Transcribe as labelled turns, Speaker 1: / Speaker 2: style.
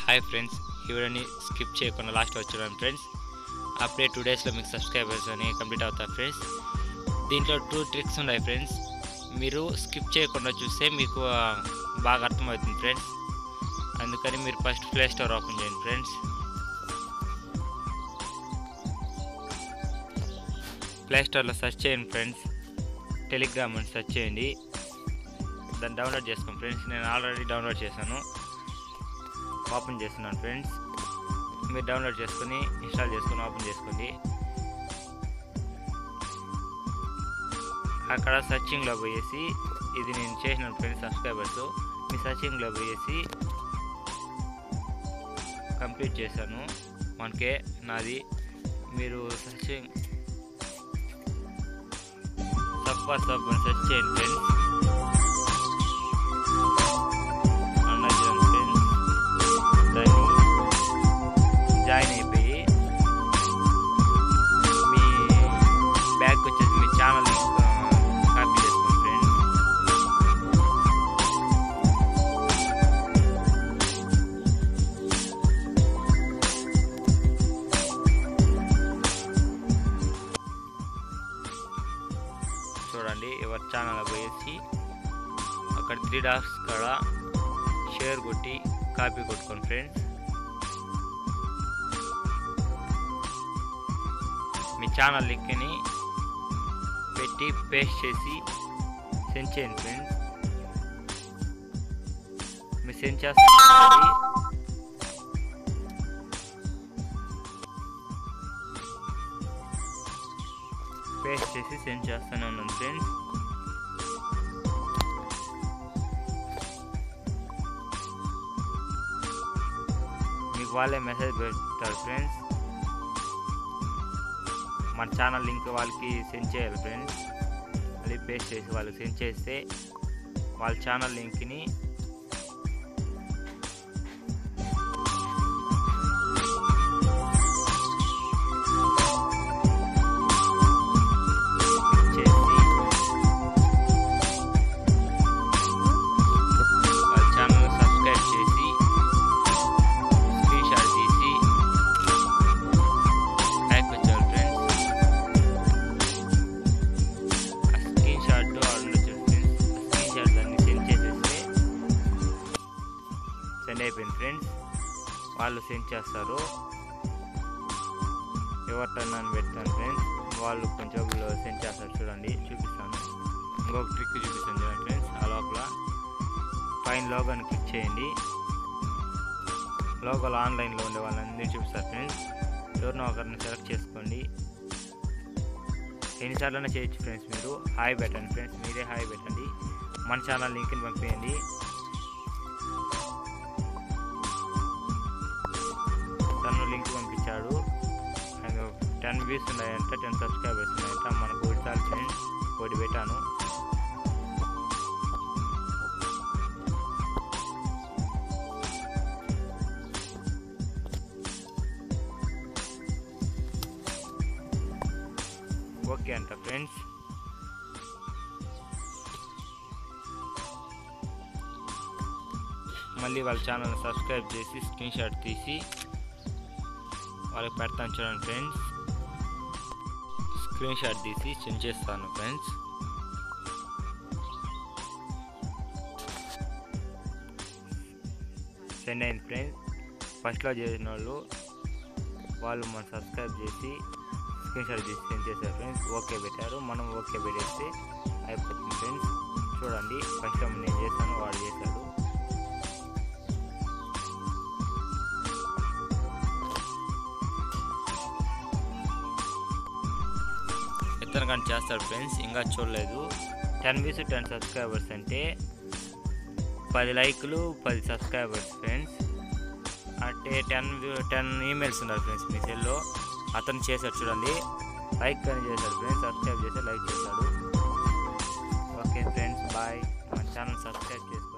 Speaker 1: hi friends ఈ వీడియోని skip చేయకుండా లాస్ట్ వచ్చాను ఫ్రెండ్స్ అప్పుడే టూ డేస్లో మీకు సబ్స్క్రైబర్స్ అని కంప్లీట్ అవుతారు ఫ్రెండ్స్ దీంట్లో టూ ట్రిక్స్ ఉన్నాయి ఫ్రెండ్స్ మీరు స్కిప్ చేయకుండా చూస్తే మీకు ఆ, బాగా అర్థమవుతుంది ఫ్రెండ్స్ అందుకని మీరు ఫస్ట్ ప్లే స్టోర్ ఓపెన్ చేయండి ఫ్రెండ్స్ ప్లే స్టోర్లో సెర్చ్ చేయండి ఫ్రెండ్స్ టెలిగ్రామ్ అని సెర్చ్ చేయండి దాన్ని డౌన్లోడ్ చేసుకోండి ఫ్రెండ్స్ నేను ఆల్రెడీ డౌన్లోడ్ చేశాను ఓపెన్ చేస్తున్నాను ఫ్రెండ్స్ మీరు డౌన్లోడ్ చేసుకొని ఇన్స్టాల్ చేసుకొని ఓపెన్ చేసుకోండి అక్కడ సర్చింగ్లో పోయేసి ఇది నేను చేసిన ఫ్రెండ్స్ సబ్స్క్రైబర్స్ మీ సర్చింగ్లో పోయేసి కంప్లీట్ చేశాను మనకే నాది మీరు సర్చింగ్ సబ్ ఫర్ సబ్ అని సెర్చ్ చేయండి ఫ్రెండ్స్ అన్నజన్ ఫ్రెండ్స్ దాన్ని జాయిన్ అయిపోయి మీ బ్యాగ్ వచ్చేసి మీ ఛానల్ లింక్ కాపీ చేసుకోండి ఫ్రెండ్స్ చూడండి ఎవరి ఛానల్ పోయేసి అక్కడ త్రీ డాట్స్ కాడ షేర్ కొట్టి కాపీ కొట్టుకోండి ఫ్రెండ్స్ మీ ఛానల్ లింక్ని పెట్టి పేస్ట్ చేసి సెండ్ చేయండి ఫ్రెండ్స్ మీరు సెండ్ చేస్తున్నది పేస్ట్ చేసి సెండ్ చేస్తూనే ఉన్నాను ఫ్రెండ్స్ మీకు వాళ్ళే మెసేజ్ పెడతారు ఫ్రెండ్స్ మన ఛానల్ లింక్ వాళ్ళకి సెండ్ చేయాలి ఫ్రెండ్స్ అది పేస్ట్ చేసి వాళ్ళకి సెండ్ చేస్తే వాళ్ళ ఛానల్ లింక్ని చేసి వాళ్ళ ఛానల్ సబ్స్క్రైబ్ చేసి స్క్రీన్ షాట్ తీసి బ్యాక్ వచ్చారు ఫ్రెండ్స్ ఆ స్క్రీన్ షాట్ ఉండొచ్చు ఫ్రెండ్స్ ఆ స్క్రీన్ షాట్ దాన్ని సెండ్ చేసేస్తే సెండ్ అయిపోయింది ఫ్రెండ్స్ వాళ్ళు సెండ్ చేస్తారు ఎవరి టర్న్ అని పెడతాను ఫ్రెండ్స్ వాళ్ళు కొంచెం సెండ్ చేస్తారు చూడండి చూపిస్తాను ఇంకొక ట్రిక్ చూపిస్తాను చూడండి ఫ్రెండ్స్ ఆ లోపల పైన లోగోని క్లిక్ చేయండి లోగోలు ఆన్లైన్లో ఉండే వాళ్ళందరినీ చూపిస్తారు ఫ్రెండ్స్ ఎవరినో ఒకరిని సెలెక్ట్ చేసుకోండి ఎన్నిసార్లైనా చేయొచ్చు ఫ్రెండ్స్ మీరు హాయ్ పెట్టండి ఫ్రెండ్స్ మీరే హాయ్ పెట్టండి మన ఛానల్ లింక్ని పంపించండి తను లింక్ పంపించాడు అండ్ టెన్ వ్యూస్ ఉన్నాయంట టెన్ సబ్స్క్రైబర్స్ ఉన్నాయంట మనకు ఒకటి చాలు ఫ్రెండ్స్ ఒకటి పెట్టాను ఓకే అంట ఫ్రెండ్స్ మళ్ళీ వాళ్ళ ఛానల్ సబ్స్క్రైబ్ చేసి స్క్రీన్ షాట్ తీసి వాళ్ళకి పెడతాను చూడండి ఫ్రెండ్స్ స్క్రీన్ షాట్ తీసి సెండ్ చేస్తాను ఫ్రెండ్స్ సెండ్ అయింది ఫ్రెండ్స్ ఫస్ట్లో చేసిన వాళ్ళు వాళ్ళు మనం సబ్స్క్రైబ్ చేసి స్క్రీన్ షాట్ తీసి సెండ్ చేశారు ఫ్రెండ్స్ ఓకే పెట్టారు మనం ఓకే పెట్టేస్తే అయిపోతుంది ఫ్రెండ్స్ చూడండి ఫస్ట్ టైం నేను చేశాను వాడు చేశాడు ఇతను కానీ చేస్తాడు ఫ్రెండ్స్ ఇంకా చూడలేదు టెన్ వ్యూస్ టెన్ సబ్స్క్రైబర్స్ అంటే పది లైకులు పది సబ్స్క్రైబర్స్ ఫ్రెండ్స్ అంటే టెన్ టెన్ ఈమెయిల్స్ ఉన్నారు ఫ్రెండ్స్ మీ సెల్లో అతను చేశాడు చూడండి లైక్ కానీ చేశాడు ఫ్రెండ్స్ సబ్స్క్రైబ్ చేస్తే లైక్ చేశాడు ఓకే ఫ్రెండ్స్ బాయ్ మన ఛానల్ సబ్స్క్రైబ్ చేసుకోండి